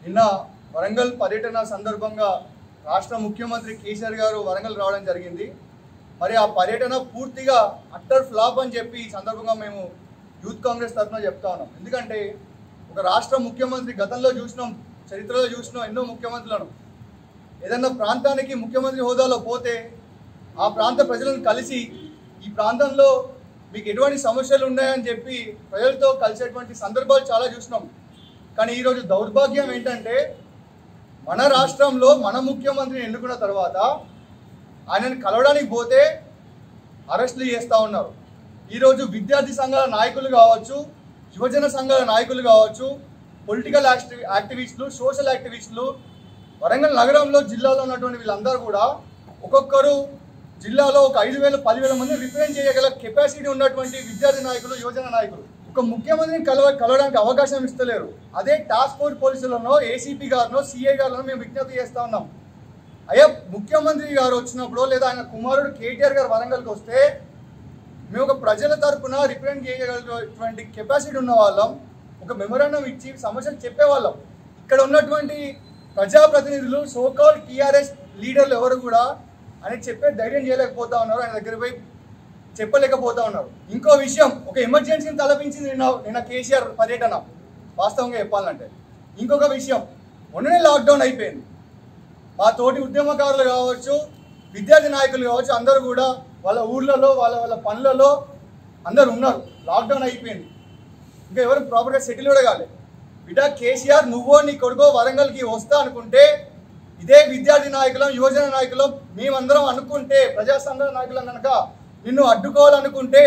నిన్న వరంగల్ పర్యటన సందర్భంగా రాష్ట్ర ముఖ్యమంత్రి కేసీఆర్ గారు వరంగల్ రావడం జరిగింది మరి ఆ పర్యటన పూర్తిగా అట్టర్ ఫ్లాప్ అని చెప్పి ఈ సందర్భంగా మేము యూత్ కాంగ్రెస్ తరఫున చెప్తా ఉన్నాం ఎందుకంటే ఒక రాష్ట్ర ముఖ్యమంత్రి గతంలో చూసినాం చరిత్రలో చూసినాం ఎన్నో ముఖ్యమంత్రులను ఏదన్నా ప్రాంతానికి ముఖ్యమంత్రి హోదాలో పోతే ఆ ప్రాంత ప్రజలను కలిసి ఈ ప్రాంతంలో మీకు ఎటువంటి సమస్యలు ఉన్నాయని చెప్పి ప్రజలతో కలిసేటువంటి సందర్భాలు చాలా చూసినాం కానీ ఈరోజు దౌర్భాగ్యం ఏంటంటే మన రాష్ట్రంలో మన ముఖ్యమంత్రిని ఎన్నుకున్న తర్వాత ఆయనను కలవడానికి పోతే అరెస్టులు చేస్తూ ఉన్నారు ఈరోజు విద్యార్థి సంఘాల నాయకులు కావచ్చు యువజన సంఘాల నాయకులు కావచ్చు పొలిటికల్ యాక్టివి యాక్టివిస్టులు సోషల్ యాక్టివిస్టులు వరంగల్ నగరంలో జిల్లాలో ఉన్నటువంటి వీళ్ళందరూ కూడా ఒక్కొక్కరు జిల్లాలో ఒక ఐదు వేల పదివేల మంది రిప్రజెంట్ చేయగల కెపాసిటీ ఉన్నటువంటి విద్యార్థి నాయకులు యువజన నాయకులు ఒక ముఖ్యమంత్రిని కలవ కలవడానికి అవకాశం ఇస్తలేరు అదే టాస్క్ ఫోర్స్ పోలీసులను ఏసీపీ గారినో సిఐ గారినో మేము విజ్ఞప్తి చేస్తా ఉన్నాం అయ్యా ముఖ్యమంత్రి గారు వచ్చినప్పుడు లేదా ఆయన కుమారుడు కేటీఆర్ గారు వరంగల్కి వస్తే మేము ఒక ప్రజల తరపున రిప్రజెంట్ చేయగలిగినటువంటి కెపాసిటీ ఉన్న వాళ్ళం ఒక మెమరాండం ఇచ్చి సమస్యలు చెప్పేవాళ్ళం ఇక్కడ ఉన్నటువంటి ప్రజాప్రతినిధులు సోకాల్ టీఆర్ఎస్ లీడర్లు ఎవరు కూడా ఆయన చెప్పే ధైర్యం చేయలేకపోతా ఉన్నారు ఆయన దగ్గర పోయి చెప్పలేకపోతా ఉన్నారు ఇంకో విషయం ఒక ఎమర్జెన్సీని తలపించింది నిన్న నిన్న కేసీఆర్ పర్యటన వాస్తవంగా చెప్పాలంటే ఇంకొక విషయం మొన్ననే లాక్డౌన్ అయిపోయింది మా తోటి ఉద్యమకారులు కావచ్చు విద్యార్థి నాయకులు కావచ్చు అందరూ కూడా వాళ్ళ ఊర్లలో వాళ్ళ వాళ్ళ పనులలో అందరు ఉన్నారు లాక్డౌన్ అయిపోయింది ఇంకా ఎవరు ప్రాపర్గా సెటిల్ కూడా కాలేదు బిడ్డ కేసీఆర్ నువ్వో నీ కొడుకో వరంగల్కి వస్తా అనుకుంటే ఇదే విద్యార్థి నాయకులం యువజన నాయకులం మేమందరం అనుకుంటే ప్రజా సంఘ నాయకులం కనుక నిన్ను అడ్డుకోవాలనుకుంటే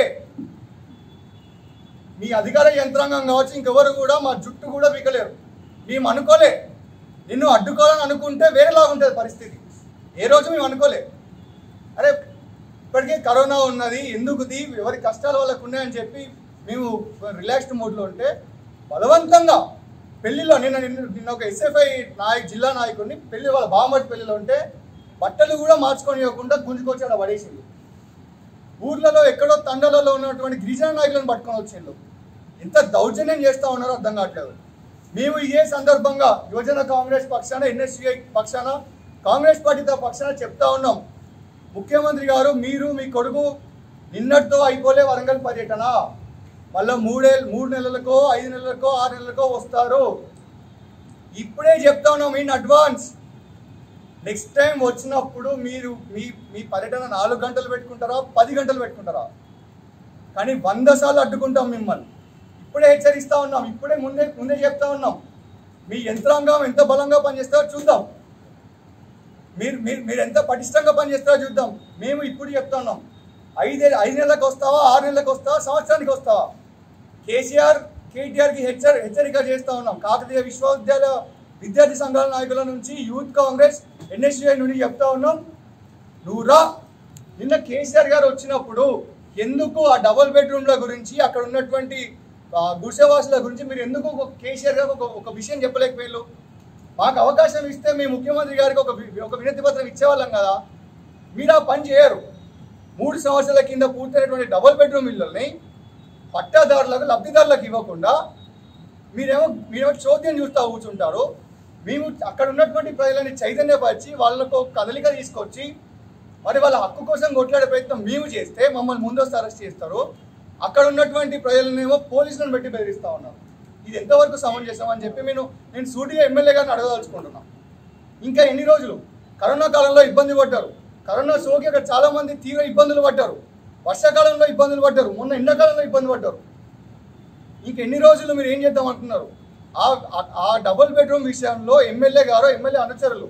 మీ అధికార యంత్రాంగం కావచ్చు ఇంకెవరు కూడా మా జుట్టు కూడా పీకలేరు మేము అనుకోలే నిన్ను అడ్డుకోవాలని అనుకుంటే వేరేలాగా ఉంటుంది పరిస్థితి ఏ రోజు మేము అనుకోలే అరే ఇప్పటికే కరోనా ఉన్నది ఎందుకుది ఎవరి కష్టాల వాళ్ళకు ఉన్నాయని చెప్పి మేము రిలాక్స్డ్ మోడ్లో ఉంటే బలవంతంగా పెళ్లిలో నిన్న నిన్న నిన్న ఒక ఎస్ఎఫ్ఐ నాయక్ జిల్లా నాయకుడిని పెళ్లి వాళ్ళ బామ్మటి పెళ్లిలో ఉంటే బట్టలు కూడా మార్చుకొని ఇవ్వకుండా గుంజుకొచ్చి అక్కడ పడేసిండు ఊర్లలో ఎక్కడో తండలలో ఉన్నటువంటి గిరిజన నాయకులను పట్టుకొని వచ్చిండు ఎంత దౌర్జన్యం చేస్తా ఉన్నారో అర్థం కావట్లేదు మేము ఇదే సందర్భంగా యువజన కాంగ్రెస్ పక్షాన ఎన్ఎస్యుఐ పక్షాన కాంగ్రెస్ పార్టీ పక్షాన చెప్తా ఉన్నాం ముఖ్యమంత్రి గారు మీరు మీ కొడుకు నిన్నటితో అయిపోలే వరంగల్ పర్యటన మళ్ళీ మూడే మూడు నెలలకో ఐదు నెలలకో ఆరు నెలలకో వస్తారు ఇప్పుడే చెప్తా ఉన్నాం ఇన్ అడ్వాన్స్ నెక్స్ట్ టైం వచ్చినప్పుడు మీరు మీ మీ పర్యటన నాలుగు గంటలు పెట్టుకుంటారా పది గంటలు పెట్టుకుంటారా కానీ వంద సార్లు అడ్డుకుంటాం మిమ్మల్ని ఇప్పుడే హెచ్చరిస్తా ఉన్నాం ఇప్పుడే ముందే ముందే చెప్తా ఉన్నాం మీ యంత్రాంగం ఎంత బలంగా పనిచేస్తారో చూద్దాం మీరు మీరు మీరు ఎంత పటిష్టంగా పనిచేస్తారో చూద్దాం మేము ఇప్పుడు చెప్తా ఉన్నాం ఐదే ఐదు నెలలకు వస్తావా ఆరు నెలలకు వస్తావా సంవత్సరానికి వస్తావా కేసీఆర్ కేటీఆర్కి హెచ్చర హెచ్చరిక చేస్తా ఉన్నాం కాకతీయ విశ్వవిద్యాలయ విద్యార్థి సంఘాల నాయకుల నుంచి యూత్ కాంగ్రెస్ ఎన్ఎస్యుఐ నుండి చెప్తా ఉన్నాం నువ్వు రా నిన్న కేసీఆర్ గారు వచ్చినప్పుడు ఎందుకు ఆ డబుల్ బెడ్రూమ్ల గురించి అక్కడ ఉన్నటువంటి ఆ, గుడిసెవాసుల గురించి మీరు ఎందుకు ఒక కేసీఆర్ గారు ఒక ఒక విషయం చెప్పలేకపోయారు మాకు అవకాశం ఇస్తే మీ ముఖ్యమంత్రి గారికి ఒక వి- ఒక వినతి పత్రం ఇచ్చేవాళ్ళం కదా మీరు ఆ పని చేయరు మూడు సంవత్సరాల కింద పూర్తయినటువంటి డబుల్ బెడ్రూమ్ ఇళ్ళని పట్టాదారులకు లబ్ధిదారులకు ఇవ్వకుండా మీరేమో మీరేమో చోద్యం చూస్తూ కూర్చుంటారు మేము అక్కడ ఉన్నటువంటి ప్రజలని చైతన్యపరిచి వాళ్ళకు ఒక కదలిక తీసుకొచ్చి మరి వాళ్ళ హక్కు కోసం కొట్లాడే ప్రయత్నం మేము చేస్తే మమ్మల్ని ముందస్తు అరెస్ట్ చేస్తారు అక్కడ ఉన్నటువంటి ప్రజలనేమో పోలీసులను పెట్టి బెదిరిస్తూ ఉన్నారు ఇది ఎంతవరకు సమంజసం అని చెప్పి నేను నేను సూటిగా ఎమ్మెల్యే గారిని అడగదలుచుకుంటున్నాను ఇంకా ఎన్ని రోజులు కరోనా కాలంలో ఇబ్బంది పడ్డారు కరోనా సోకి అక్కడ చాలా మంది తీవ్ర ఇబ్బందులు పడ్డారు వర్షాకాలంలో ఇబ్బందులు పడ్డారు మొన్న ఎండాకాలంలో ఇబ్బంది పడ్డారు ఇంకెన్ని రోజులు మీరు ఏం చేద్దాం అంటున్నారు ఆ ఆ- ఆ డబుల్ బెడ్రూమ్ విషయంలో ఎమ్మెల్యే గారు ఎమ్మెల్యే అనుచరులు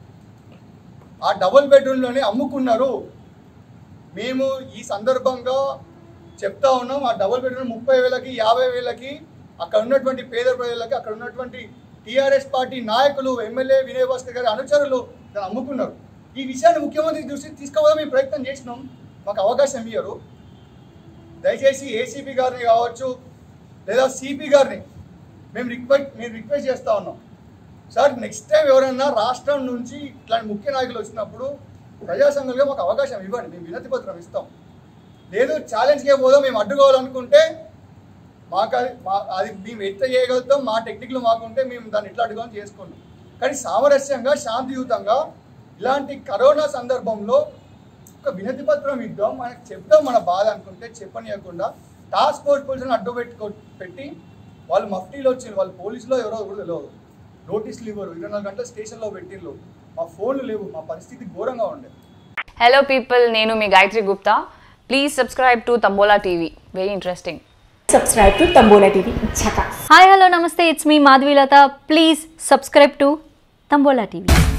ఆ డబుల్ బెడ్రూమ్లోనే అమ్ముకున్నారు మేము ఈ సందర్భంగా చెప్తా ఉన్నాం ఆ డబుల్ బెడ్రూమ్ ముప్పై వేలకి యాభై వేలకి అక్కడ ఉన్నటువంటి పేద ప్రజలకి అక్కడ ఉన్నటువంటి టీఆర్ఎస్ పార్టీ నాయకులు ఎమ్మెల్యే వినయ్ భాస్కర్ గారి అనుచరులు దాన్ని అమ్ముకున్నారు ఈ విషయాన్ని ముఖ్యమంత్రి దృష్టికి తీసుకుపోవడం మేము ప్రయత్నం చేసినాం మాకు అవకాశం ఇయ్యరు దయచేసి ఏసీపీ గారిని కావచ్చు లేదా సిపి గారిని మేము రిక్వెస్ట్ మేము రిక్వెస్ట్ చేస్తూ ఉన్నాం సార్ నెక్స్ట్ టైం ఎవరైనా రాష్ట్రం నుంచి ఇట్లాంటి ముఖ్య నాయకులు వచ్చినప్పుడు ప్రజా సంఘంలో మాకు అవకాశం ఇవ్వండి మేము వినతి పత్రం ఇస్తాం లేదు ఛాలెంజ్కే పోదాం మేము అడ్డుకోవాలనుకుంటే మాకు అది మా- అది మేము ఎట్లా చేయగలుగుతాం మా టెక్నిక్లు మాకుంటే మేము దాన్ని ఎట్లా అడుగుని చేసుకున్నాం కానీ సామరస్యంగా శాంతియుతంగా ఇలాంటి కరోనా సందర్భంలో ఒక వినతి పత్రం ఇద్దాం మనకి చెప్దాం మన బాధ అనుకుంటే చెప్పనీయకుండా టాస్క్ ఫోర్స్ పోలీసులను అడ్డు పెట్టుకో పెట్టి వాళ్ళు మఫ్టీలో వచ్చింది వాళ్ళు పోలీసులో ఎవరో కూడా తెలియదు నోటీసులు ఇవ్వరు ఇరవై నాలుగు గంటల స్టేషన్లో పెట్టిర్రు మా ఫోన్లు లేవు మా పరిస్థితి ఘోరంగా ఉండే హలో పీపుల్ నేను మీ Gayatri Gupta please subscribe to Tambola TV very interesting subscribe to Tambola TV. Chaka. Hi hello namaste it's me Madhavilatha please subscribe to Tambola TV